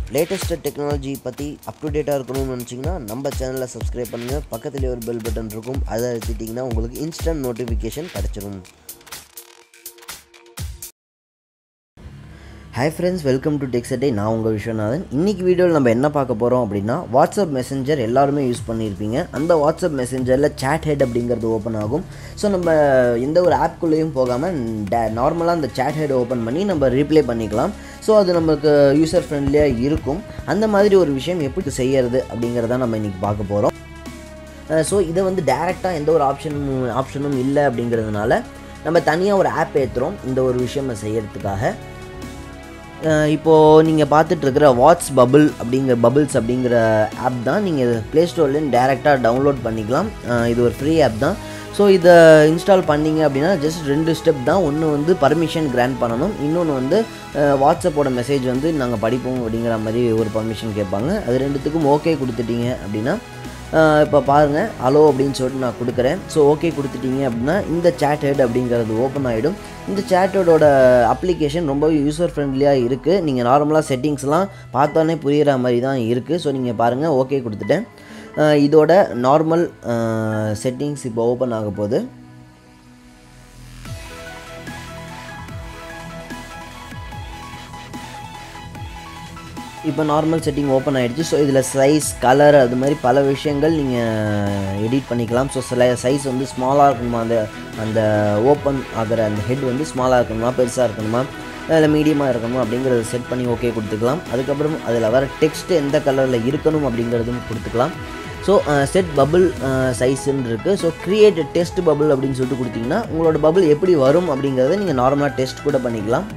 latest technology பற்றி up to டேட்டாக இருக்கணும்னு நினச்சிங்கன்னா நம்ம சேனலை சப்ஸ்கிரைப் பண்ணுங்கள் பக்கத்துலேயே ஒரு பெல் பட்டன் இருக்கும் அதை அழுத்திட்டிங்கன்னா உங்களுக்கு இன்ஸ்டன்ட் நோட்டிஃபிகேஷன் கிடச்சிரும் ஹாய் ஃப்ரெண்ட்ஸ் வெல்கம் டு டெக்ஸடே நான் உங்கள் விஸ்வநாதன் இன்றைக்கி வீடியோவில் நம்ம என்ன பார்க்க போகிறோம் அப்படின்னா வாட்ஸ்அப் மெசஞ்சர் எல்லாருமே யூஸ் பண்ணியிருப்பீங்க அந்த வாட்ஸ்அப் மெசஞ்சரில் chat ஹெட் அப்படிங்கிறது ஓப்பன் ஆகும் ஸோ நம்ம எந்த ஒரு ஆப்குள்ளேயும் போகாமல் டே நார்மலாக அந்த chat ஹெட் ஓப்பன் பண்ணி நம்ம ரீப்ளே பண்ணிக்கலாம் ஸோ அது நமக்கு யூசர் ஃப்ரெண்ட்லியாக இருக்கும் அந்த மாதிரி ஒரு விஷயம் எப்படி செய்யறது அப்படிங்கிறத நம்ம இன்றைக்கி பார்க்க போகிறோம் ஸோ இதை வந்து டேரெக்டாக எந்த ஒரு ஆப்ஷனும் ஆப்ஷனும் இல்லை அப்படிங்கிறதுனால நம்ம தனியாக ஒரு ஆப் ஏற்றுறோம் இந்த ஒரு விஷயம் செய்யறதுக்காக அஹ் இப்போது நீங்கள் பார்த்துட்ருக்கிற வாட்ஸ் பபிள் அப்படிங்கிற பபிள்ஸ் அப்படிங்கிற ஆப் தான் நீங்கள் ப்ளே ஸ்டோர்லேருந்து டேரெக்டாக டவுன்லோட் பண்ணிக்கலாம் அஹ் இது ஒரு ஃப்ரீ ஆப் தான் ஸோ இதை இன்ஸ்டால் பண்ணீங்க அப்படின்னா ஜஸ்ட் ரெண்டு ஸ்டெப் தான் ஒன்று வந்து பர்மிஷன் கிராண்ட் பண்ணணும் இன்னொன்று வந்து அஹ் வாட்ஸ்அப்போட மெசேஜ் வந்து நாங்கள் படிப்போம் அப்படிங்கிற மாதிரி ஒரு பர்மிஷன் கேட்பாங்க அது ரெண்டுத்துக்கும் ஓகே கொடுத்துட்டீங்க அப்படின்னா இப்போ பாருங்கள் அலோ அப்படின்னு சொல்லிட்டு நான் கொடுக்குறேன் ஸோ ஓகே கொடுத்துட்டீங்க அப்படின்னா இந்த chat head அப்படிங்கிறது ஓப்பன் ஆகிடும் இந்த சேட்டோட அப்ளிகேஷன் ரொம்ப யூசர் ஃப்ரெண்ட்லியாக இருக்குது நீங்கள் நார்மலாக செட்டிங்ஸ்லாம் பார்த்தோன்னே புரிகிற மாதிரி தான் இருக்குது ஸோ நீங்கள் பாருங்கள் ஓகே கொடுத்துட்டேன் அஹ் இதோட நார்மல் செட்டிங்ஸ் இப்போ ஓப்பன் ஆக போகுது இப்போ நார்மல் செட்டிங் ஓப்பன் ஆகிடுச்சு ஸோ இதில் சைஸ் கலர் அது மாதிரி பல விஷயங்கள் நீங்கள் எடிட் பண்ணிக்கலாம் ஸோ சில சைஸ் வந்து ஸ்மாலாக இருக்கணுமா அந்த அந்த ஓப்பன் ஆகிற அந்த ஹெட் வந்து ஸ்மாலாக இருக்கணுமா பெருசாக இருக்கணுமா இல்லை மீடியமாக இருக்கணுமா அப்படிங்கிறத செட் பண்ணி ஓகே கொடுத்துக்கலாம் அதுக்கப்புறம் அதில் வர டெக்ஸ்ட் எந்த கலரில் இருக்கணும் அப்படிங்கிறதும் கொடுத்துக்கலாம் ஸோ செட் பபுள் சைஸ்ன்னு இருக்குது ஸோ கிரியேட் டெஸ்ட் பபுள் அப்படின்னு சொல்லிட்டு கொடுத்தீங்கன்னா உங்களோட பபுள் எப்படி வரும் அப்படிங்கிறத நீங்கள் நார்மலாக டெஸ்ட் கூட பண்ணிக்கலாம்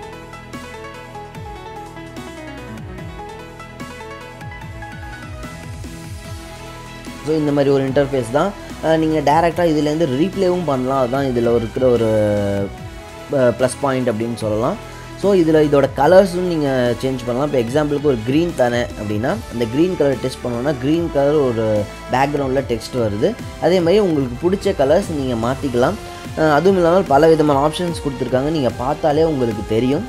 ஸோ இந்த மாதிரி ஒரு இன்டர்ஃபேஸ் தான் நீங்கள் டேரெக்டாக இதுலேருந்து ரீப்ளேவும் பண்ணலாம் அதுதான் இதில் இருக்கிற ஒரு ப்ளஸ் பாயிண்ட் அப்படின்னு சொல்லலாம் ஸோ இதில் இதோட கலர்ஸும் நீங்கள் சேஞ்ச் பண்ணலாம் இப்போ எக்ஸாம்பிளுக்கு ஒரு க்ரீன் தானே அப்படின்னா அந்த க்ரீன் கலர் டெஸ்ட் பண்ணோன்னா க்ரீன் கலர் ஒரு பேக்ரவுண்டில் டெக்ஸ்ட் வருது அதே மாதிரி உங்களுக்கு பிடிச்ச கலர்ஸ் நீங்கள் மாற்றிக்கலாம் அஹ் அதுவும் இல்லாமல் பல விதமான ஆப்ஷன்ஸ் கொடுத்துருக்காங்க நீங்கள் பார்த்தாலே உங்களுக்கு தெரியும்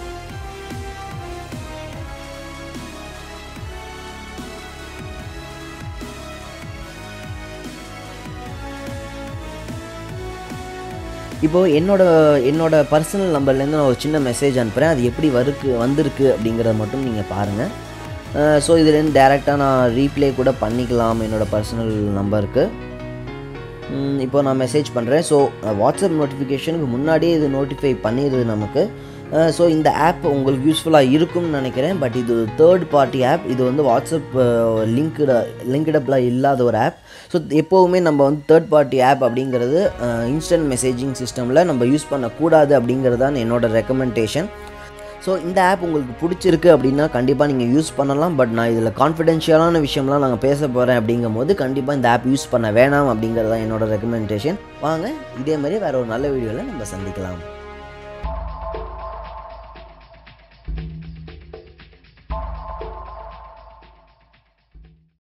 இப்போது என்னோட என்னோட பர்சனல் நம்பர்லேருந்து நான் ஒரு சின்ன மெசேஜ் அனுப்புகிறேன் அது எப்படி வருக்கு வந்திருக்கு அப்படிங்கிறத மட்டும் நீங்கள் பாருங்கள் ஸோ இதுலேருந்து டேரெக்டாக நான் ரீப்ளே கூட பண்ணிக்கலாம் என்னோடய பர்சனல் நம்பருக்கு இப்போ நான் மெசேஜ் பண்ணுறேன் ஸோ வாட்ஸ்அப் நோட்டிஃபிகேஷனுக்கு முன்னாடியே இது நோட்டிஃபை பண்ணிடுது நமக்கு ஸோ இந்த ஆப் உங்களுக்கு யூஸ்ஃபுல்லாக இருக்கும்னு நினைக்கிறேன் பட் இது தேர்ட் பார்ட்டி ஆப் இது வந்து வாட்ஸ்அப் லிங்க்டு லிங்க்டப்பில் இல்லாத ஒரு ஆப் ஸோ எப்போவுமே நம்ம வந்து தேர்ட் பார்ட்டி ஆப் அப்படிங்கிறது இன்ஸ்டன்ட் மெசேஜிங் சிஸ்டமில் நம்ம யூஸ் பண்ணக்கூடாது அப்படிங்கிறது தான் என்னோட ரெக்கமெண்டேஷன் ஸோ இந்த ஆப் உங்களுக்கு பிடிச்சிருக்கு அப்படின்னா கண்டிப்பாக நீங்கள் யூஸ் பண்ணலாம் பட் நான் இதில் கான்ஃபிடென்ஷியலான விஷயம்லாம் நாங்கள் பேச போகிறேன் அப்படிங்கும் போது கண்டிப்பாக இந்த ஆப் யூஸ் பண்ண வேணாம் அப்படிங்கிறது தான் என்னோட ரெக்கமெண்டேஷன் வாங்க இதே மாதிரி வேறு ஒரு நல்ல வீடியோவில் நம்ம சந்திக்கலாம்